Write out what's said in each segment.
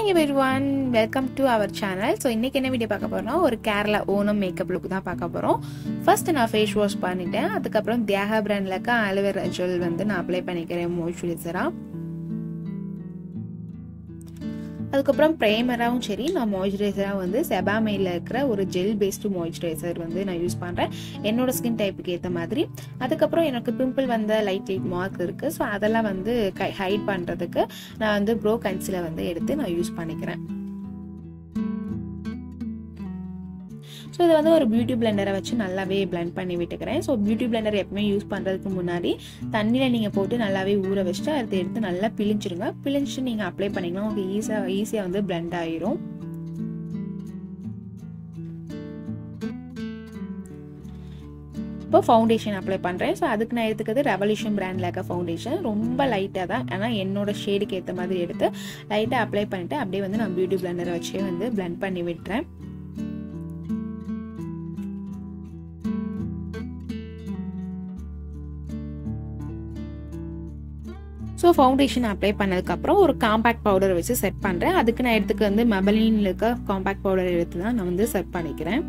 hi everyone welcome to our channel so இன்றைக்கி என்ன video பார்க்க போகிறோம்னா ஒரு கேரளா ஓணம் மேக்கப் லுக் தான் பார்க்க போகிறோம் ஃபர்ஸ்ட் நான் ஃபேஸ் வாஷ் பண்ணிட்டேன் அதுக்கப்புறம் தியாகா பிராண்டில் அலோவேரா ஜெல் வந்து நான் அப்ளை பண்ணிக்கிறேன் மாய்ஸ்சரைசராக அதுக்கப்புறம் ப்ரைமராகவும் சரி நான் மாய்ஸ்சரைசராக வந்து செபாமையில் இருக்கிற ஒரு ஜெல் பேஸ்டு மாய்ஸ்சரைசர் வந்து நான் யூஸ் பண்ணுறேன் என்னோட ஸ்கின் டைப்புக்கு ஏற்ற மாதிரி அதுக்கப்புறம் எனக்கு பிம்பிள் வந்த லைட் லைட் மார்க் இருக்குது ஸோ அதெல்லாம் வந்து ஹைட் பண்ணுறதுக்கு நான் வந்து ப்ரோ கன்சிலர் வந்து எடுத்து நான் யூஸ் பண்ணிக்கிறேன் ஸோ இதை வந்து ஒரு பியூட்டி பிளெண்டரை வச்சு நல்லாவே பிளெண்ட் பண்ணி விட்டுக்கிறேன் ஸோ பியூட்டி பிளெண்டர் எப்பவுமே யூஸ் பண்ணுறதுக்கு முன்னாடி தண்ணியில் நீங்கள் போட்டு நல்லாவே ஊற வச்சுட்டு அதை எடுத்து நல்லா பிழிஞ்சிருங்க பிழிஞ்சிட்டு நீங்கள் அப்ளை பண்ணிங்கன்னா உங்களுக்கு ஈஸியாக ஈஸியாக வந்து பிளெண்ட் ஆயிரும் இப்போ ஃபவுண்டேஷன் அப்ளை பண்ணுறேன் ஸோ அதுக்கு நான் எடுத்துக்கிறது ரெவல்யூஷன் பிராண்டில் இருக்க ஃபவுண்டேஷன் ரொம்ப லைட்டாக தான் ஆனால் என்னோட ஷேடுக்கு ஏற்ற மாதிரி எடுத்து லைட்டாக அப்ளை பண்ணிவிட்டு அப்படியே வந்து நான் பியூட்டி பிளெண்டரை வச்சே வந்து பிளெண்ட் பண்ணி விட்டுறேன் ஸோ ஃபவுண்டேஷன் அப்ளை பண்ணதுக்கப்புறம் ஒரு காம்பேக்ட் பவுடர் வச்சு செட் பண்ணுறேன் அதுக்கு நான் எடுத்துக்க வந்து மெபலினில் இருக்க காம்பேக்ட் பவுடர் எடுத்து தான் நான் வந்து செட் பண்ணிக்கிறேன்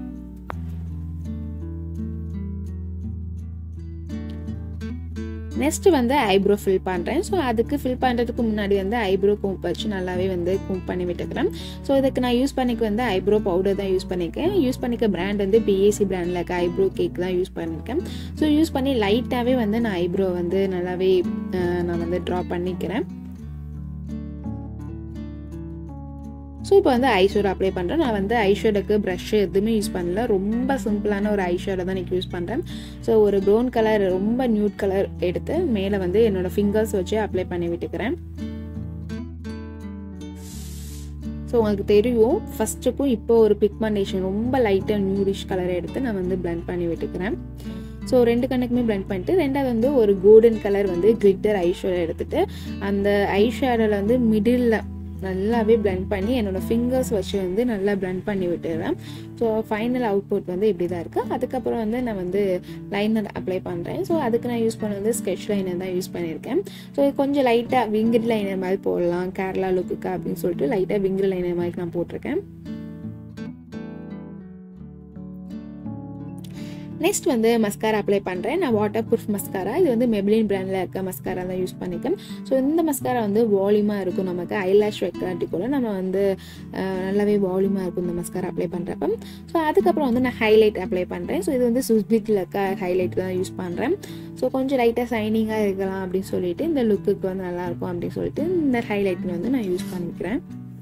நெக்ஸ்ட் வந்து ஐப்ரோ ஃபில் பண்ணுறேன் ஸோ அதுக்கு ஃபில் பண்ணுறதுக்கு முன்னாடி வந்து ஐப்ரோ கூப் வச்சு நல்லாவே வந்து கூப் பண்ணி விட்டுக்கிறேன் ஸோ இதுக்கு நான் யூஸ் பண்ணிக்க வந்து ஐப்ரோ பவுடர் தான் யூஸ் பண்ணிக்கேன் யூஸ் பண்ணிக்க பிராண்ட் வந்து பிஏசி பிராண்டில் இருக்க ஐப்ரோ கேக் தான் யூஸ் பண்ணியிருக்கேன் ஸோ யூஸ் பண்ணி லைட்டாகவே வந்து நான் ஐப்ரோ வந்து நல்லாவே நான் வந்து ட்ரா பண்ணிக்கிறேன் ஸோ இப்போ வந்து ஐஷேடோ அப்ளை பண்ணுறேன் நான் வந்து ஐஷேடோக்கு ப்ரஷ் எதுவுமே யூஸ் பண்ணல ரொம்ப சிம்பிளான ஒரு ஐஷேடோ தான் எனக்கு யூஸ் பண்ணுறேன் ஸோ ஒரு ப்ரௌன் கலர் ரொம்ப நியூட் கலர் எடுத்து மேலே வந்து என்னோடய ஃபிங்கர்ஸ் வச்சு அப்ளை பண்ணி விட்டுக்கிறேன் ஸோ உங்களுக்கு தெரியும் ஃபஸ்ட்டுக்கும் இப்போ ஒரு பிக்மெண்டேஷன் ரொம்ப லைட்டாக நியூரிஷ் கலரை எடுத்து நான் வந்து பிளெண்ட் பண்ணி விட்டுக்கிறேன் ஸோ ரெண்டு கண்ணுக்குமே பிளெண்ட் பண்ணிட்டு ரெண்டாவது வந்து ஒரு கோல்டன் கலர் வந்து கிளிட்டர் ஐஷேடோ எடுத்துட்டு அந்த ஐஷேடோவில் வந்து மிடில் நல்லாவே பிளெண்ட் பண்ணி என்னோட ஃபிங்கர்ஸ் வச்சு வந்து நல்லா பிளெண்ட் பண்ணி விட்டுறேன் ஸோ ஃபைனல் அவுட்புட் வந்து இப்படி தான் இருக்குது அதுக்கப்புறம் வந்து நான் வந்து லைனர் அப்ளை பண்ணுறேன் ஸோ அதுக்கு நான் யூஸ் பண்ண வந்து ஸ்கெட்ச் லைனர் தான் யூஸ் பண்ணியிருக்கேன் ஸோ கொஞ்சம் லைட்டாக விங்கிட் லைனர் மாதிரி போடலாம் கேரளா லுக்குக்கு அப்படின்னு சொல்லிட்டு லைட்டாக விங்கிட் லைனர் மாதிரி நான் போட்டிருக்கேன் நெக்ஸ்ட் வந்து மஸ்காரா அப்ளை பண்ணுறேன் நான் வாட்டர் ப்ரூஃப் மஸ்காரா இது வந்து மெப்ளின் பிராண்டில் இருக்க மஸ்காரா தான் யூஸ் பண்ணிக்கேன் ஸோ இந்த மஸ்காரா வந்து வால்யூமாக இருக்கும் நமக்கு ஐலாஷ் வைக்காட்டி கூட நம்ம வந்து நல்லாவே வால்யூமாக இருக்கும் இந்த மஸ்காரா அப்ளை பண்ணுறப்ப ஸோ அதுக்கப்புறம் வந்து நான் ஹைலைட் அப்ளை பண்ணுறேன் ஸோ இது வந்து சுஸ்பிட்டில் இருக்க ஹைலைட் தான் யூஸ் பண்ணுறேன் ஸோ கொஞ்சம் லைட்டாக ஷைனிங்காக இருக்கலாம் அப்படின்னு சொல்லிட்டு இந்த லுக்குக்கு வந்து நல்லாயிருக்கும் அப்படின்னு சொல்லிட்டு இந்த ஹைலைட் வந்து நான் யூஸ் பண்ணிக்கிறேன்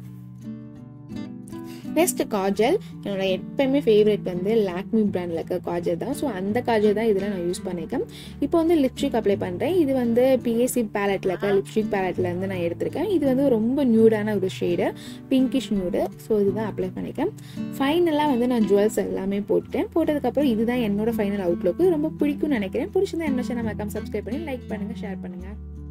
நெக்ஸ்ட் காஜல் என்னோட எப்பயுமே ஃபேவரட் வந்து லாக்மி பிராண்டில் இருக்க காஜல் தான் ஸோ அந்த காஜல் தான் இதில் நான் யூஸ் பண்ணியிருக்கேன் இப்போ வந்து லிப்ஸ்டிக் அப்ளை பண்ணுறேன் இது வந்து பிஎஸ்சி பேலட்டில் இருக்க லிப்ஸ்டிக் பேலட்டில் இருந்து நான் எடுத்திருக்கேன் இது வந்து ரொம்ப நியூடான ஒரு ஷேடு பிங்கிஷ் நியூடு ஸோ இதுதான் அப்ளை பண்ணியிருக்கேன் ஃபைனலாக வந்து நான் ஜுவல்ஸ் எல்லாமே போட்டுட்டேன் போட்டதுக்கப்புறம் இதுதான் என்னோட ஃபைனல் அவுட்லுக்கு ரொம்ப பிடிக்கும்னு நினைக்கிறேன் பிடிச்சிருந்தா என்ன சேனல் மறக்காம சப்ஸ்கிரைப் பண்ணி லைக் பண்ணுங்கள் ஷேர் பண்ணுங்கள்